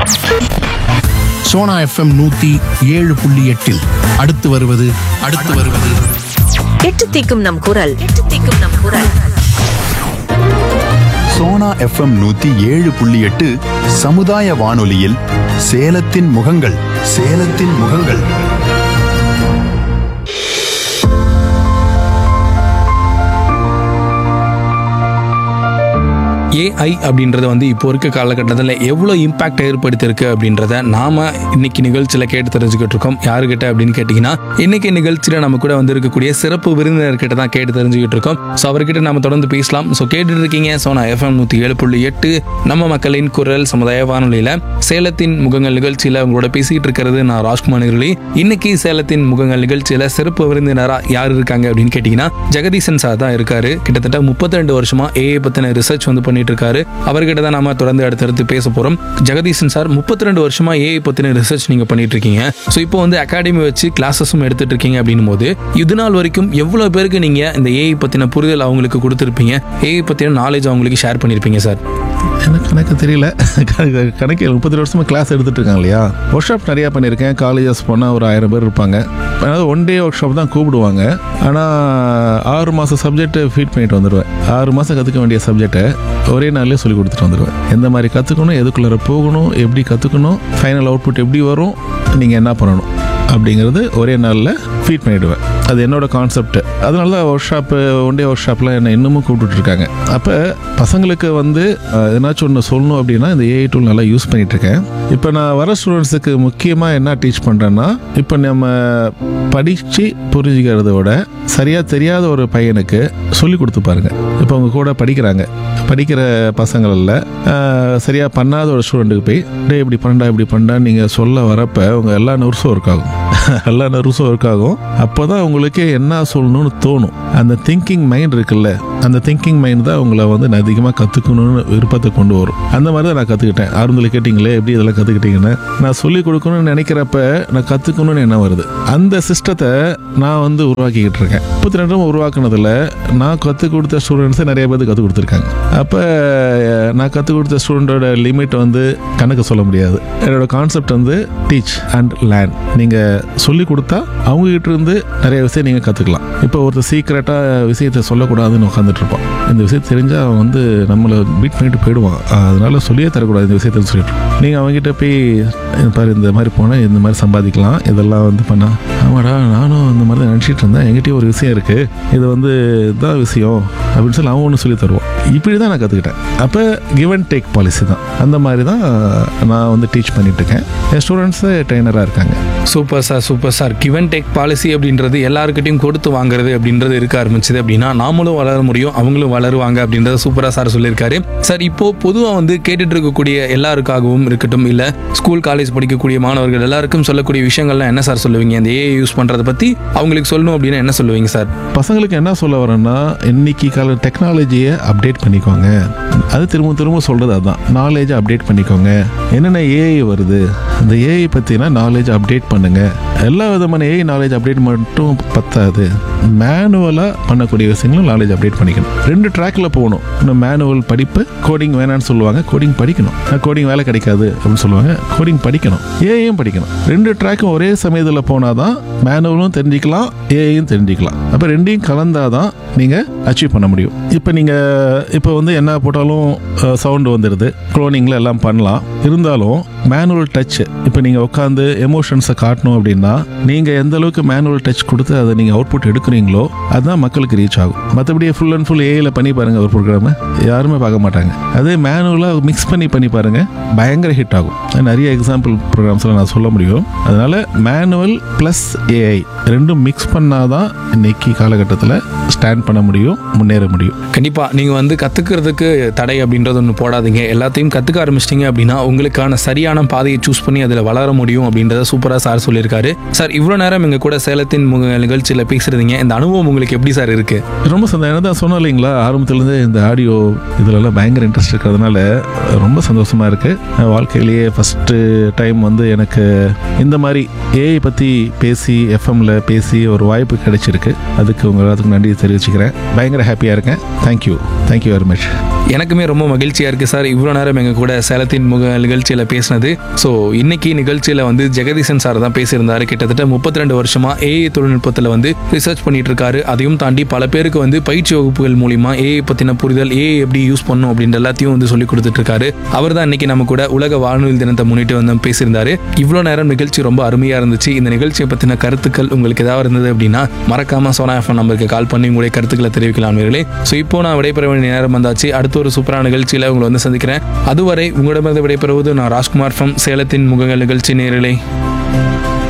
Sona FM நூத்தி ஏழு புள்ளி எட்டில் அடுத்து வருவது அடுத்து வருவது எட்டு தீக்கும் நம் குரல் எட்டு தீக்கும் நம் குரல் சோனா எஃப்எம் நூத்தி ஏழு புள்ளி எட்டு சமுதாய வானொலியில் சேலத்தின் முகங்கள் சேலத்தின் முகங்கள் ஏஐ அப்படின்றது வந்து இப்போ இருக்க காலகட்டத்தில் எவ்வளோ இம்பாக்ட் ஏற்படுத்தியிருக்கு அப்படின்றத நாம இன்னைக்கு நிகழ்ச்சியில் கேட்டு தெரிஞ்சுக்கிட்டு இருக்கோம் யாருக்கிட்ட அப்படின்னு கேட்டிங்கன்னா இன்னைக்கு நிகழ்ச்சியில் நம்ம கூட வந்து இருக்கக்கூடிய சிறப்பு விருந்தினர்கிட்ட தான் கேட்டு தெரிஞ்சுக்கிட்டு இருக்கோம் ஸோ அவர்கிட்ட நம்ம தொடர்ந்து பேசலாம் ஸோ கேட்டுட்டு இருக்கீங்க ஸோ நான் எஃப்எம் நூற்றி ஏழு புள்ளி எட்டு நம்ம மக்களின் குரல் சமுதாய வானொலியில் சேலத்தின் முகங்கள் நிகழ்ச்சியில் உங்களோட பேசிக்கிட்டு இருக்கிறது நான் ராஜ்குமார் நிகழ்ச்சி இன்னைக்கு சேலத்தின் முகங்கள் நிகழ்ச்சியில் சிறப்பு விருந்தினராக யார் இருக்காங்க அப்படின்னு கேட்டிங்கன்னா ஜெகதீசன் சார் தான் இருக்காரு கிட்டத்தட்ட 32 வருஷமா ஏஐ பத்தின ரிசர்ச் வந்து பண்ணிட்டு இருக்காரு அவர்கிட்ட தான் நாம தொடர்ந்து அடுத்தடுத்து பேச போறோம் ஜெகதீசன் சார் 32 வருஷமா ஏஐ பத்தின ரிசர்ச் நீங்க பண்ணிட்டு இருக்கீங்க ஸோ இப்போ வந்து அகாடமி வச்சு கிளாஸஸும் எடுத்துட்டு இருக்கீங்க அப்படின்னும் போது இது நாள் வரைக்கும் எவ்வளவு பேருக்கு நீங்க இந்த ஏஐ பத்தின புரிதல் அவங்களுக்கு கொடுத்துருப்பீங்க ஏஐ பத்தின நாலேஜ் அவங்களுக்கு ஷேர் பண்ணிருப்பீங்க சார் எனக்கு கணக்கு தெரியல கணக்கு- கணக்கு முப்பது வருஷமா கிளாஸ் எடுத்துட்டு இருக்காங்க இல்லையா ஒர்க் ஷாப் நிறையா பண்ணியிருக்கேன் காலேஜஸ் போனால் ஒரு ஆயிரம் பேர் இருப்பாங்க அதாவது ஒன் டே ஒர்க் ஷாப் தான் கூப்பிடுவாங்க ஆனால் ஆறு மாதம் சப்ஜெக்ட் ஃபீட் பண்ணிட்டு வந்துடுவேன் ஆறு மாதம் கற்றுக்க வேண்டிய சப்ஜெக்டை ஒரே நாள்லேயே சொல்லி கொடுத்துட்டு வந்துடுவேன் எந்த மாதிரி கற்றுக்கணும் எதுக்குள்ளார போகணும் எப்படி கற்றுக்கணும் ஃபைனல் அவுட்புட் எப்படி வரும் நீங்கள் என்ன பண்ணணும் அப்படிங்கிறது ஒரே நாளில் ஃபீட் பண்ணிவிடுவேன் அது என்னோட கான்செப்ட் அதனால தான் ஒர்க் ஷாப்பு ஒன் டே ஒர்க் ஷாப்பில் என்னை இன்னமும் கூப்பிட்டுட்டு இருக்காங்க அப்போ பசங்களுக்கு வந்து அஹ், எதனாச்சும் ஒன்று சொல்லணும் அப்படின்னா இந்த ஏஐ டூல் நல்லா யூஸ் பண்ணிட்டு இருக்கேன் இப்போ நான் வர ஸ்டூடெண்ட்ஸுக்கு முக்கியமாக என்ன டீச் பண்ணுறேன்னா இப்போ நம்ம படித்து புரிஞ்சுக்கிறத விட சரியாக தெரியாத ஒரு பையனுக்கு சொல்லி கொடுத்து பாருங்க இப்போ அவங்க கூட படிக்கிறாங்க படிக்கிற பசங்களில் சரியாக பண்ணாத ஒரு ஸ்டூடெண்ட்டுக்கு போய் டே இப்படி பண்ணா இப்படி பண்ணா நீங்கள் சொல்ல வரப்ப அவங்க எல்லா நர்ஸும் ஒர்க் ஆகும் எல்லா நர்ஸும் ஒர்க் ஆகும் அப்போ தான் உங்களுக்கு என்ன சொல்லணும்னு தோணும் அந்த திங்கிங் மைண்ட் இருக்குல்ல அந்த திங்கிங் மைண்ட் தான் உங்களை வந்து அதிகமாக கற்றுக்கணும்னு விருப்பத்தை கொண்டு வரும் அந்த மாதிரி தான் நான் கற்றுக்கிட்டேன் ஆரம்பத்தில் கேட்டிங்களே எப்படி இதெல்லாம் கற்றுக்கிட்டீங்கன்னு நான் சொல்லிக் கொடுக்கணும்னு நினைக்கிறப்ப நான் கற்றுக்கணும்னு என்ன வருது அந்த சிஸ்டத்தை நான் வந்து உருவாக்கிக்கிட்டு இருக்கேன் முப்பத்தி ரெண்டும் உருவாக்குனதில் நான் கற்றுக் கொடுத்த ஸ்டூடெண்ட்ஸை நிறைய பேருக்கு கற்றுக் கொடுத்துருக்காங்க அப்போ நான் கற்றுக் கொடுத்த ஸ்டூடெண்ட்டோட லிமிட் வந்து கணக்கு சொல்ல முடியாது என்னோட கான்செப்ட் வந்து டீச் அண்ட் லேர்ன் நீங்கள் சொல்லி கொடுத்தா அவங்க கிட்ட இருந்து நிறைய விஷயம் நீங்கள் கற்றுக்கலாம் இப்போ ஒருத்தர் சீக்கிரட்டாக விஷயத்தை சொல்லக்கூடாதுன்னு உட்காந்துட்டு இருப்பான் இந்த விஷயம் தெரிஞ்சால் அவன் வந்து நம்மளை பீட் பண்ணிட்டு போயிடுவான் அதனால சொல்லியே தரக்கூடாது இந்த விஷயத்தை சொல்லிட்டு நீங்கள் அவங்ககிட்ட போய் "இந்த பாரு இந்த மாதிரி போனால் இந்த மாதிரி சம்பாதிக்கலாம் இதெல்லாம் வந்து பண்ணா ஆமாடா நானும் இந்த மாதிரி தான் நினச்சிட்டு இருந்தேன் என்கிட்டயும் ஒரு விஷயம் இருக்குது இது வந்து இதுதான் விஷயம் அப்படின்னு சொல்லி அவன் ஒன்று சொல்லி தருவான் இப்படி தான் நான் கற்றுக்கிட்டேன் அப்போ கிவ் அண்ட் டேக் பாலிசி தான் அந்த மாதிரி தான் நான் வந்து டீச் பண்ணிட்டு இருக்கேன் என் ஸ்டூடெண்ட்ஸு ட்ரைனராக இருக்காங்க super sir super sir give and take policy அப்படின்றது எல்லாருக்கிட்டையும் கொடுத்து வாங்குறது அப்படின்றது இருக்க ஆரம்பிச்சது அப்படின்னா நாமளும் வளர முடியும் அவங்களும் வளருவாங்க அப்படின்றத சூப்பராக சார் சொல்லியிருக்காரு சார் இப்போ பொதுவாக வந்து கேட்டுட்டு இருக்கக்கூடிய எல்லாருக்காகவும் இருக்கட்டும் இல்லை ஸ்கூல் காலேஜ் படிக்கக்கூடிய மாணவர்கள் எல்லாருக்கும் சொல்லக்கூடிய விஷயங்கள்லாம் என்ன சார் சொல்லுவீங்க இந்த ஏஐ யூஸ் பண்ணுறதை பற்றி அவங்களுக்கு சொல்லணும் அப்படின்னா என்ன சொல்லுவீங்க சார் பசங்களுக்கு என்ன சொல்ல வரேன்னா இன்னைக்கு கால டெக்னாலஜியை அப்டேட் பண்ணிக்கோங்க அது திரும்ப திரும்ப சொல்கிறது அதுதான் நாலேஜை அப்டேட் பண்ணிக்கோங்க என்னென்ன ஏஐ வருது இந்த ஏஐ பற்றினா நாலேஜ் அப்டேட் பண்ணுங்க எல்லா விதமான ஏஐ நாலேஜ் அப்டேட் மட்டும் பத்தாது மேனுவலாக பண்ணக்கூடிய விஷயங்களும் நாலேஜ் அப்டேட் பண்ணிக்கணும் ரெண்டு ட்ராக்கில் போகணும் இன்னும் மேனுவல் படிப்பு கோடிங் வேணான்னு சொல்லுவாங்க கோடிங் படிக்கணும் கோடிங் வேலை கிடைக்காது அப்படின்னு சொல்லுவாங்க கோடிங் படிக்கணும் ஏஐயும் படிக்கணும் ரெண்டு ட்ராக்கும் ஒரே சமயத்தில் போனால் தான் மேனுவலும் தெரிஞ்சுக்கலாம் ஏஐயும் தெரிஞ்சுக்கலாம் அப்போ ரெண்டையும் கலந்தாதான் நீங்கள் அச்சீவ் பண்ண முடியும் இப்போ நீங்கள் இப்போ வந்து என்ன போட்டாலும் சவுண்டு வந்துடுது க்ளோனிங்கில் எல்லாம் பண்ணலாம் இருந்தாலும் மேனுவல் டச் இப்போ நீங்கள் உட்காந்து எமோஷன்ஸை காட்டணும் அப்படின்னா நீங்கள் எந்த அளவுக்கு மேனுவல் டச் கொடுத்து அதை நீங்கள் அவுட்புட் எடுக்கிறீங்களோ அதுதான் மக்களுக்கு ரீச் ஆகும் மற்றபடி ஃபுல் அண்ட் ஃபுல் ஏஐல பண்ணி பாருங்க ஒரு ப்ரோக்ராமை யாருமே பார்க்க மாட்டாங்க அதே மேனுவலாக மிக்ஸ் பண்ணி பண்ணி பாருங்க பயங்கர ஹிட் ஆகும் நிறைய எக்ஸாம்பிள் ப்ரோக்ராம்ஸ்லாம் நான் சொல்ல முடியும் அதனால மேனுவல் ப்ளஸ் ஏஐ ரெண்டும் மிக்ஸ் பண்ணாதான் இன்னைக்கு காலகட்டத்தில் ஸ்டாண்ட் பண்ண முடியும் முன்னேற முடியும் கண்டிப்பாக நீங்கள் வந்து கற்றுக்கிறதுக்கு தடை அப்படின்றது ஒன்று போடாதீங்க எல்லாத்தையும் கற்றுக்க ஆரம்பிச்சிட்டிங்க அப்படின்னா உங்களுக்கான சரியான பாதையை சூஸ் பண்ணி அதில் வளர முடியும் அப்படின்றத சூப்பராக சார் சொல்லியிருக்காரு சார் இவ்வளோ நேரம் எங்கள் கூட சேலத்தின் முக நிகழ்ச்சியில் பேசுறதுங்க இந்த அனுபவம் உங்களுக்கு எப்படி சார் இருக்குது ரொம்ப சந்தோஷம் என்ன தான் சொன்னோம் இல்லைங்களா ஆரம்பத்துலேருந்தே இந்த ஆடியோ இதுலலாம் பயங்கர இன்ட்ரெஸ்ட் இருக்கிறதுனால ரொம்ப சந்தோஷமாக இருக்குது வாழ்க்கையிலேயே ஃபஸ்ட்டு டைம் வந்து எனக்கு இந்த மாதிரி ஏஐ பற்றி பேசி எஃப்எம்ல பேசி ஒரு வாய்ப்பு கிடைச்சிருக்கு அதுக்கு உங்கள் எல்லாத்துக்கும் நன்றி தெரிவிச்சுக்கிறேன் பயங்கர ஹாப்பியாக இருக்கேன் தேங்க்யூ தேங்க்யூ வெரி மச் எனக்குமே ரொம்ப மகிழ்ச்சியாக இருக்குது சார் இவ்வளோ நேரம் எங்கள் கூட சேலத்தின் முக நிகழ்ச்சியில் பேசினது இருந்தது ஸோ இன்னைக்கு நிகழ்ச்சியில் வந்து ஜெகதீசன் சார் தான் பேசியிருந்தாரு கிட்டத்தட்ட முப்பத்தி ரெண்டு வருஷமா ஏஐ தொழில்நுட்பத்தில் வந்து ரிசர்ச் பண்ணிட்டு இருக்காரு அதையும் தாண்டி பல பேருக்கு வந்து பயிற்சி வகுப்புகள் மூலிமா ஏஐ பற்றின புரிதல் ஏஐ எப்படி யூஸ் பண்ணும் அப்படின்ற எல்லாத்தையும் வந்து சொல்லி கொடுத்துட்டு இருக்காரு அவர் தான் இன்னைக்கு நம்ம கூட உலக வானொலி தினத்தை முன்னிட்டு வந்து பேசியிருந்தாரு இவ்வளோ நேரம் நிகழ்ச்சி ரொம்ப அருமையாக இருந்துச்சு இந்த நிகழ்ச்சியை பற்றின கருத்துக்கள் உங்களுக்கு ஏதாவது இருந்தது அப்படின்னா மறக்காம சோனா எஃப்எம் நம்பருக்கு கால் பண்ணி உங்களுடைய கருத்துக்களை தெரிவிக்கலாம் நேர்களே ஸோ இப்போ நான் விடைபெற வேண்டிய நேரம் வந்தாச்சு அடுத்த ஒரு சூப்பரான நிகழ்ச்சியில் உங்களை வந்து சந்திக்கிறேன் அதுவரை உங்களிடமிருந்து விடைபெறுவது நான் ராஜ்குமார் ஃப்ரம் சேலத்தின் முகங்கள் நிகழ்ச்சி நேர்களே